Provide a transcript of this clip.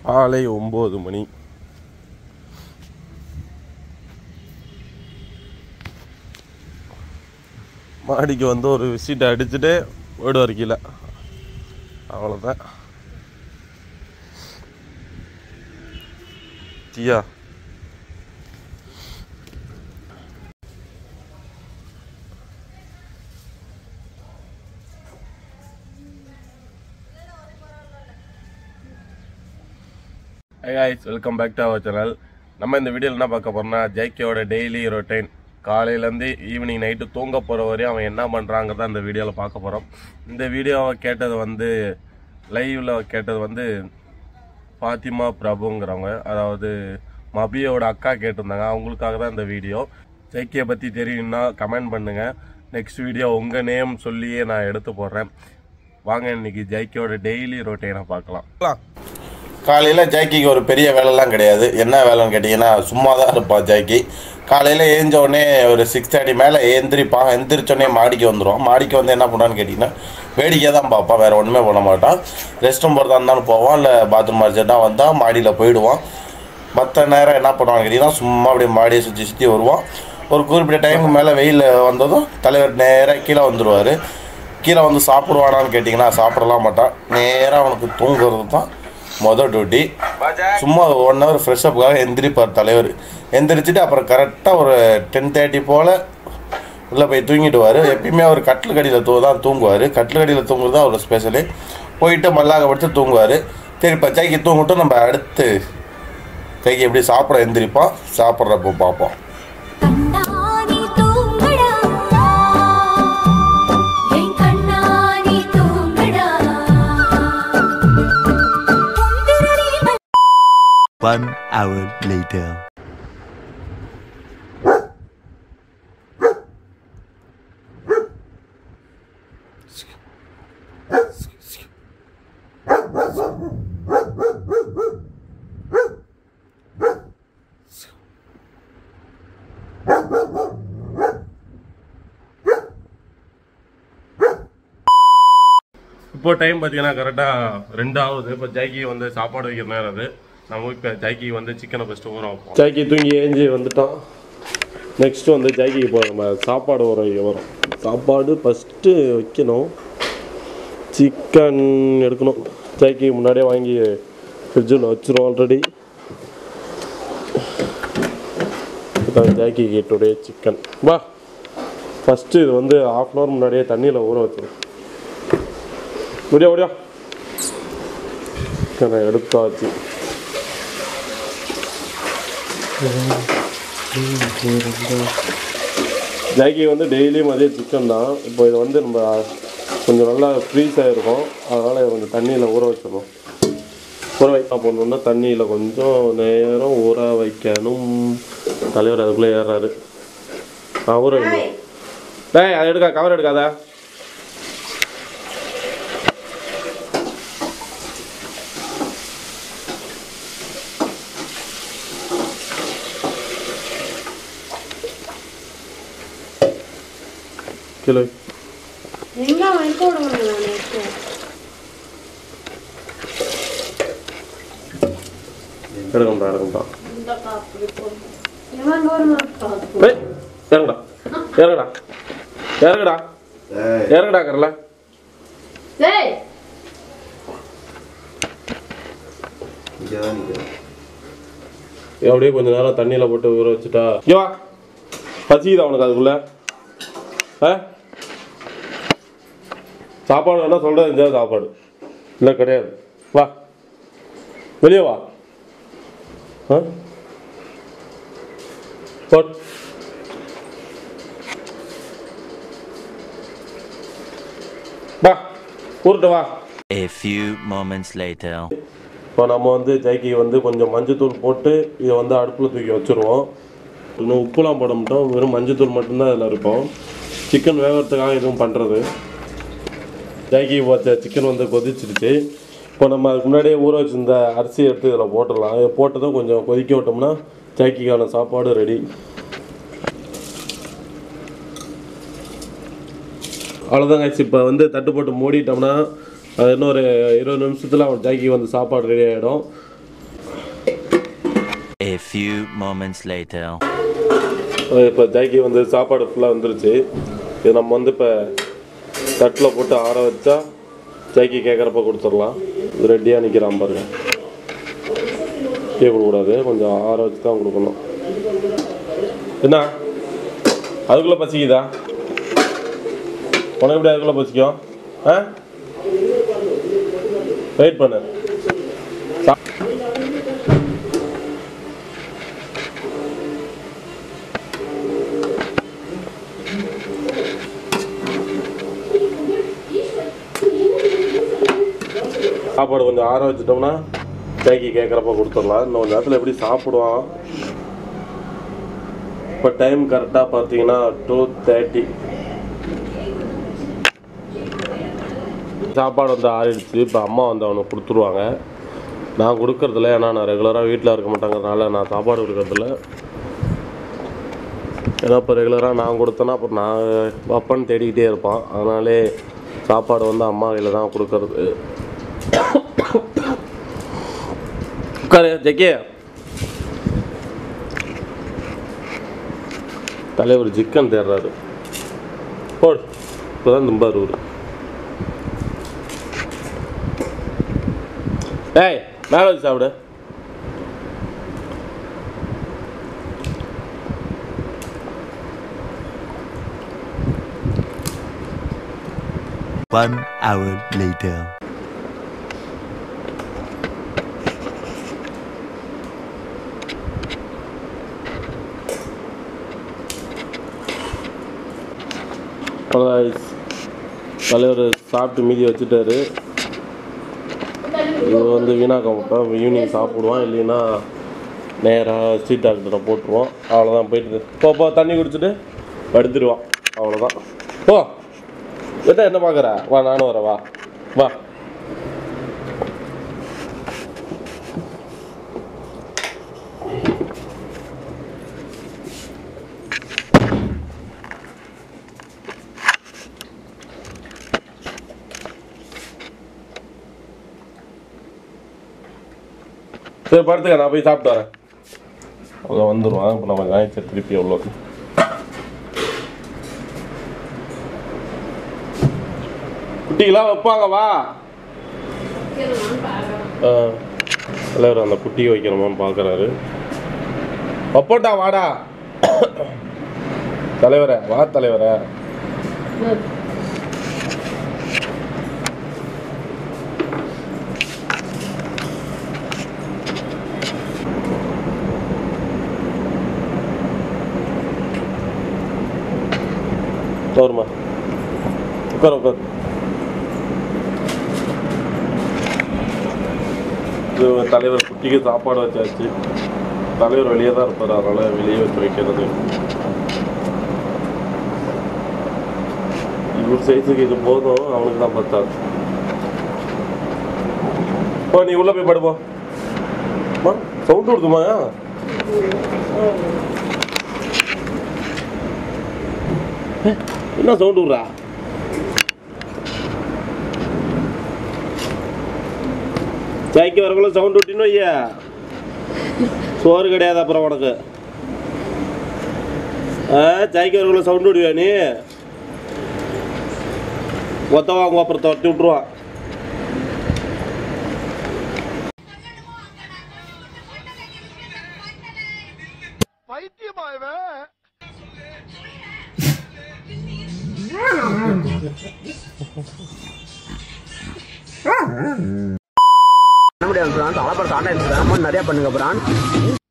காலை ஒம்பது மணி மாடிக்கு வந்து ஒரு விசிட் அடிச்சுட்டு ஓடுவார் கீழே அவ்வளோதான் டீயா hi guys welcome back to our channel நம்ம இந்த வீடியோவில் என்ன பார்க்க போறோம்னா ஜேகேவோட டெய்லி ரொட்டைன் காலையிலேருந்து ஈவினிங் நைட்டு தூங்க போகிற வரையும் அவன் என்ன பண்ணுறாங்க தான் இந்த வீடியோவில் பார்க்க போகிறோம் இந்த வீடியோவை கேட்டது வந்து லைவில் கேட்டது வந்து ஃபாத்திமா பிரபுங்கிறவங்க அதாவது மபியோட அக்கா கேட்டிருந்தாங்க அவங்களுக்காக தான் இந்த வீடியோ ஜேகே பற்றி தெரியும்னா கமெண்ட் பண்ணுங்கள் நெக்ஸ்ட் வீடியோ உங்கள் நேம் சொல்லியே நான் எடுத்து போடுறேன் வாங்க இன்னைக்கு ஜேகேவோட டெய்லி ரொட்டைனை பார்க்கலாம் காலையில் ஜாக்கிக்கு ஒரு பெரிய வேலைலாம் கிடையாது என்ன வேலைன்னு கேட்டிங்கன்னா சும்மா தான் இருப்பான் ஜாக்கி காலையில் ஏஞ்ச உடனே ஒரு சிக்ஸ் தேர்ட்டி மேலே ஏந்திரிப்பான் எந்திரிச்சோடனே மாடிக்கு வந்துடுவான் மாடிக்கு வந்து என்ன பண்ணான்னு கேட்டிங்கன்னா வேடிக்கை தான் பார்ப்பான் வேறு ஒன்றுமே பண்ண மாட்டான் ரெஸ்ட் ரூம் போகிறதா இருந்தாலும் போவான் இல்லை பாத்ரூம் அர்ஜென்ட்டாக வந்தால் மாடியில் போயிடுவான் மற்ற நேரம் என்ன பண்ணுவான்னு கேட்டிங்கன்னா சும்மா அப்படியே மாடியை சுற்றி சுற்றி வருவான் ஒரு குறிப்பிட்ட டைமுக்கு மேலே வெயில் வந்ததும் தலைவர் நேராக கீழே வந்துடுவார் கீழே வந்து சாப்பிடுவானான்னு கேட்டிங்கன்னா சாப்பிடலாம் மாட்டான் நேராக அவனுக்கு தூங்குறது தான் மொதல் டியூட்டி சும்மா ஒன் ஹவர் ஃப்ரெஷ்அப்புக்காக எந்திரிப்பார் தலைவர் எந்திரிச்சிட்டு அப்புறம் கரெக்டாக ஒரு டென் தேர்ட்டி போல் உள்ளே போய் தூங்கிடுவார் எப்பயுமே அவர் கட்டில் கடியில் தூ தான் தூங்குவார் கட்டில் கடியில் தூங்குறது தான் அவர் ஸ்பெஷலு போயிட்டு மல்லாக படுத்து தூங்குவார் சரி இப்போ ஜைக்கு தூங்கிட்டு நம்ம அடுத்து கைக்கு எப்படி சாப்பிட எந்திரிப்போம் சாப்பிட்றப்போ பார்ப்போம் கண்ணாடி தூங்கடா என் கண்ணாடி தூங்கடா முந்திரடி One hour later. இப்போ டைம் பார்த்தீங்கன்னா கரெக்டாக ரெண்டு ஆகுது இப்போ ஜாக்கி வந்து சாப்பாடு வைக்கிற நேரம் அது நம்ம இப்போ ஜாக்கி வந்து சிக்கனை ஃபஸ்ட்டு ஊற வைப்போம் ஜாக்கி தூங்கி ஏஞ்சி வந்துட்டான் நெக்ஸ்ட் வந்து ஜாக்கிக்கு இப்போ நம்ம சாப்பாடு ஊற வைக்க வரும் சாப்பாடு ஃபஸ்ட்டு வைக்கணும் சிக்கன் எடுக்கணும் ஜாக்கி முன்னாடியே வாங்கி ஃப்ரிட்ஜில் வச்சிரும் ஆல்ரெடி ஜாக்கி டுடே சிக்கன் வா ஃபஸ்ட்டு இது வந்து ஆஃப் அன் ஹவர் முன்னாடியே தண்ணியில் ஊற வச்சிடும் ஓடியா ஓடியா சிக்கனை எடுத்தாச்சு ஜாக்கி வந்து டெய்லி மதியம் சிக்கன் தான் இப்போ இது வந்து நம்ம கொஞ்சம் நல்லா ஃப்ரீஸ் ஆகிருக்கும் அதனால் கொஞ்சம் தண்ணியில் ஊற வச்சிடணும் ஊற வைக்க போடணுன்னா தண்ணியில் கொஞ்சம் நேரம் ஊற வைக்கணும் தலைவர் அதுக்குள்ளே ஏறாரு ஆ ஊற வைக்கணும் டேய் அதை எடுக்கா கவர் எடுக்காத கிலோ எல்லாம் வைக்க விடுவாங்க நான் நேற்று எடுக்கண்டா எடுக்கண்டா இந்த காப்பி போட்டு இவன் ஒரு மாதம் ஏய் இறங்குடா இறங்குடா இறங்குடா இறங்குடா கரல டேய் அப்படியே கொஞ்ச நேரம் தண்ணியில் போட்டு ஊற வச்சுட்டா இங்க வா பசிக்குதா உனக்கு அதுக்குள்ள ஆ சாப்பாடு வேணா சொல்கிறது இருந்தால் சாப்பாடு இல்லை கிடையாது வா வெளியே வா ஆ போட் வா ஊருட்டு வா A few moments later. இப்போ நம்ம வந்து ஜாக்கி வந்து கொஞ்சம் மஞ்சத்தூள் போட்டு இதை வந்து அடுப்பில் தூக்கி வச்சுருவோம் இன்னும் உப்புலாம் போட மாட்டோம் வெறும் மஞ்சத்தூள் மட்டும்தான் இதில் இருக்கும் சிக்கன் வேகிறதுக்காக எதுவும் பண்ணுறது ஜாக்கி வச்ச சிக்கன் வந்து கொதிச்சிருச்சு இப்போ நம்ம அதுக்கு முன்னாடியே ஊற வச்சிருந்த அரிசி எடுத்து இதில் போட்டுடலாம் இதை போட்டதும் கொஞ்சம் கொதிக்க விட்டோம்னா ஜாக்கிக்கான சாப்பாடு ரெடி அவ்வளோதாங்க இப்போ வந்து தட்டு போட்டு மூடிட்டோம்னா அது இன்னும் ஒரு இருபது நிமிஷத்தில் அவன் ஜாக்கி வந்து சாப்பாடு ரெடி ஆகிடும் A few moments later. இப்போ ஜாக்கி வந்து சாப்பாடு ஃபுல்லாக வந்துருச்சு இது நம்ம வந்து இப்போ தட்டில் போட்டு ஆற வச்சா ஜாக்கி கேட்குறப்ப கொடுத்துடலாம் இது ரெடியாக நிற்கிறான் பாருங்க கே கொடுக்கக்கூடாது கொஞ்சம் ஆற வச்சு தான் கொடுக்கணும் என்ன அதுக்குள்ளே பசிக்குதா உனக்கு எப்படி அதுக்குள்ளே பசிக்கும் ஆ வெயிட் பண்ணு சா- சாப்பாடு கொஞ்சம் ஆற வச்சுட்டோம்னா தேக்கி கேட்குறப்ப கொடுத்துடலாம் இன்னும் கொஞ்சம் நேரத்தில் எப்படி சாப்பிடுவான் இப்போ டைம் கரெக்டாக பார்த்தீங்கன்னா டூ தேர்ட்டி சாப்பாடு வந்து ஆறிடுச்சு இப்போ அம்மா வந்து அவனுக்கு கொடுத்துருவாங்க நான் கொடுக்கறதில்ல ஏன்னா நான் ரெகுலராக வீட்டில் இருக்க மாட்டேங்கிறதுனால நான் சாப்பாடு கொடுக்கறதில்ல ஏன்னா இப்போ ரெகுலராக நான் கொடுத்தேன்னா அப்புறம் நான் அப்பன்னு தேடிக்கிட்டே இருப்பான் அதனாலே சாப்பாடு வந்து அம்மா கையில் தான் கொடுக்கறது உட்காரு ஜக்கே தலைவர் சிக்கன் தேடுறாரு போடு இப்போதான் தும்பாரு இவரு ஏய் மேலே வச்சு சாப்பிடு One hour later. அவ்வளோதான் தலைவர் சாப்பிட்டு மீதி வச்சுட்டாரு இது வந்து வீணாக்க மாட்டோம் ஈவினிங் சாப்பிடுவான் இல்லைன்னா நேராக ஸ்ட்ரீட் டாக்டரை போட்டுருவோம் அவ்வளோதான் போயிட்டு போ போ தண்ணி குடிச்சிட்டு படுத்துருவான் அவ்வளோதான் போ என்ன என்ன பார்க்குற வா நானும் வரேன் வா வா சரி படுத்துக்க நான் போய் சாப்பிட்டு வரேன் அவங்க வந்துடுவான் இப்போ நம்ம காய்ச்சல் திருப்பி எவ்வளோ குட்டிகளாம் வைப்பாங்க வா ஆ, தலைவர் அந்த குட்டியை வைக்கிறோமான்னு பார்க்குறாரு வைப்போட்டா வாடா தலைவரே வா தலைவரே உட்காருமா உட்கார் உட்கார் இது தலைவர் குட்டிக்கு சாப்பாடு வச்சாச்சு தலைவர் வெளியே தான் இருப்பார் அதனால் வெளியே வச்சு வைக்கிறது இவர் சைஸுக்கு இது போதும் அவனுக்கு தான் பத்தாது ஓ நீ உள்ள போய் படுப்போ சவுண்ட் கொடுத்துமா என்ன சவுண்ட் விட்றா சாய்க்கு வரக்குள்ள சவுண்ட் விட்டினு ஐயா சோறு கிடையாது அப்புறம் உனக்கு ஆ சாய்க்கு வரக்குள்ள சவுண்ட் விடுவியா நீ ஒத்த வாங்க அப்புறம் தொட்டி விட்ருவான் பண்ண முடியாது பிரான் அலப்பட ஆன்லைன் பிரான் நிறைய பண்ணுங்க பிரான்